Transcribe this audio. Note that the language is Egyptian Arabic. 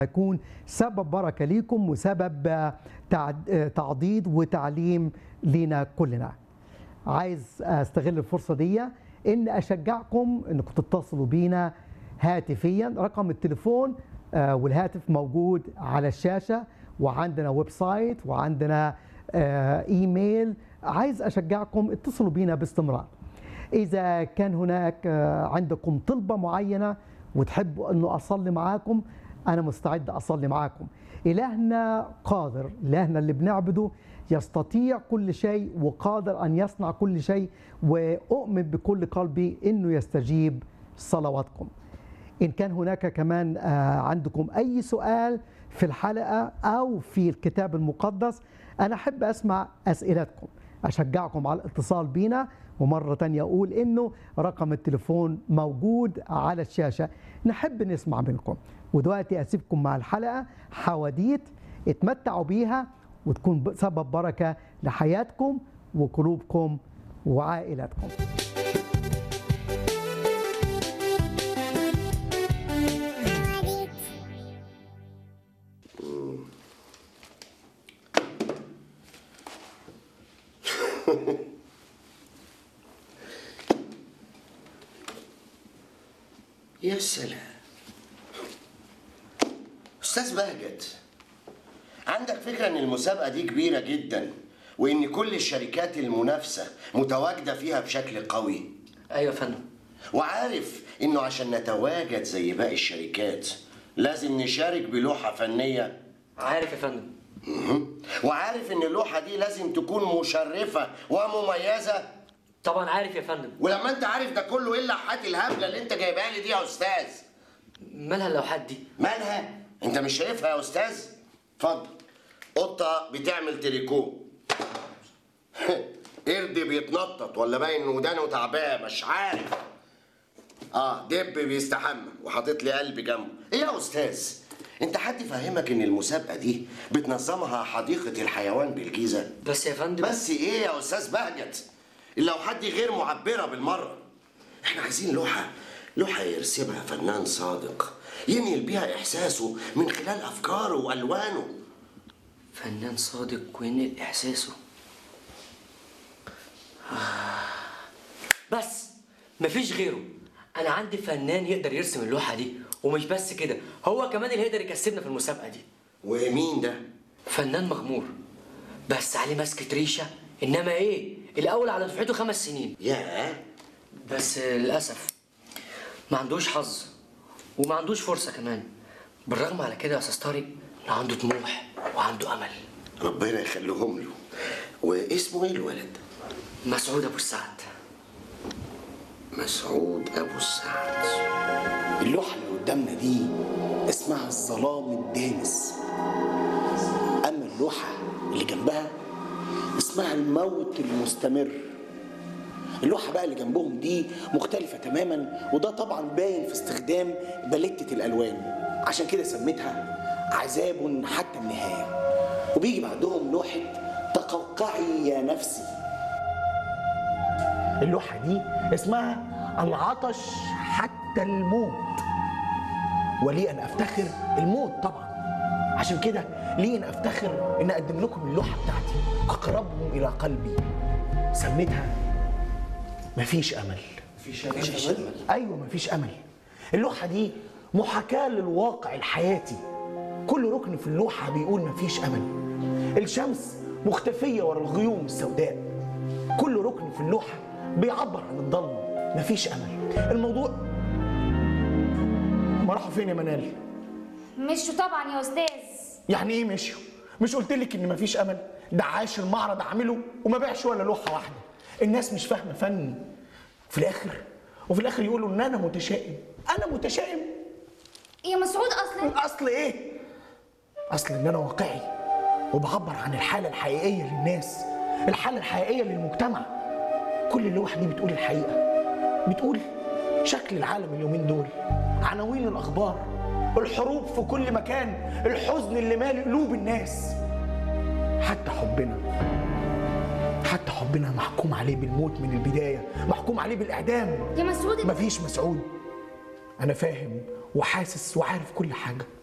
يكون سبب بركة ليكم وسبب آه، تعد- آه، تعضيد وتعليم لينا كلنا عايز استغل الفرصة دي ان اشجعكم انكم تتصلوا بينا هاتفيا رقم التليفون آه، والهاتف موجود على الشاشة وعندنا ويب سايت وعندنا آه، ايميل عايز اشجعكم اتصلوا بينا باستمرار إذا كان هناك آه، عندكم طلبة معينة وتحبوا أنه أصلي معاكم أنا مستعد أصلي معاكم إلهنا قادر إلهنا اللي بنعبده يستطيع كل شيء وقادر أن يصنع كل شيء وأؤمن بكل قلبي أنه يستجيب صلواتكم إن كان هناك كمان آه، عندكم أي سؤال في الحلقة أو في الكتاب المقدس أنا أحب أسمع أسئلتكم أشجعكم على الاتصال بينا ومرة تانية أقول إنه رقم التليفون موجود على الشاشة نحب نسمع منكم ودلوقتي أسيبكم مع الحلقة حواديت اتمتعوا بيها وتكون سبب بركة لحياتكم وقلوبكم وعائلاتكم يا سلام استاذ بهجت عندك فكره ان المسابقه دي كبيره جدا وان كل الشركات المنافسه متواجده فيها بشكل قوي ايوه يا فندم وعارف انه عشان نتواجد زي باقي الشركات لازم نشارك بلوحه فنيه عارف يا فندم مهم. وعارف ان اللوحه دي لازم تكون مشرفه ومميزه طبعا عارف يا فندم ولما انت عارف ده كله ايه اللوحات الهبله اللي انت جايبها لي دي يا استاذ مالها اللوحات دي مالها؟ انت مش شايفها يا استاذ؟ اتفضل قطة بتعمل تريكو قرد بيتنطط ولا باين ودانه تعبان مش عارف اه دب بيستحمى وحاطط لي قلب جنبه ايه يا استاذ انت حد فاهمك ان المسابقه دي بتنظمها حديقه الحيوان بالجيزه بس يا فندم بس ايه يا استاذ بهجت اللوحات دي غير معبره بالمره احنا عايزين لوحه لوحه يرسمها فنان صادق ينقل بيها احساسه من خلال افكاره والوانه فنان صادق وينقل احساسه آه. بس مفيش غيره انا عندي فنان يقدر يرسم اللوحه دي ومش بس كده هو كمان اللي يقدر يكسبنا في المسابقه دي ومين ده فنان مغمور بس عليه ماسكة ريشة إنما إيه؟ الأول على دفعته خمس سنين ياه بس للأسف ما عندوش حظ وما عندوش فرصة كمان بالرغم على كده يا أستاذ طارق إنه عنده طموح وعنده أمل ربنا يخليهم له واسمه ايه الولد مسعود أبو السعد مسعود ابو السعد اللوحة اللي قدامنا دي اسمها الظلام الدامس أما اللوحة اللي جنبها اسمها الموت المستمر اللوحة بقى اللي جنبهم دي مختلفة تماما وده طبعا باين في استخدام باليتة الألوان عشان كده سميتها عذاب حتى النهاية وبيجي بعدهم لوحة تقوقعي يا نفسي اللوحة دي اسمها العطش حتى الموت ولي أن أفتخر الموت طبعا عشان كده لي أن أفتخر أن أقدم لكم اللوحة بتاعتي أقربهم إلى قلبي سميتها مفيش أمل مفيش أمل أيوة مفيش أمل اللوحة دي محاكاة للواقع الحياتي كل ركن في اللوحة بيقول مفيش أمل الشمس مختفية ورا الغيوم السوداء كل ركن في اللوحة بيعبر عن الضلمة مفيش أمل الموضوع ما راحوا فين يا منال؟ مشوا طبعا يا استاذ يعني ايه مشيوا؟ مش قلت لك ان مفيش امل؟ ده عاش المعرض عامله وما باعش ولا لوحه واحده. الناس مش فاهمه فن. في الاخر وفي الاخر يقولوا ان انا متشائم. انا متشائم؟ يا مسعود اصلا اصل ايه؟ اصل ان انا واقعي وبعبر عن الحاله الحقيقيه للناس، الحاله الحقيقيه للمجتمع. كل اللوح دي بتقول الحقيقه. بتقول شكل العالم اليومين دول، عناوين الاخبار، الحروب في كل مكان، الحزن اللي مالي قلوب الناس. حتى حبنا حتى حبنا محكوم عليه بالموت من البدايه، محكوم عليه بالاعدام. يا مسعود مفيش مسعود انا فاهم وحاسس وعارف كل حاجه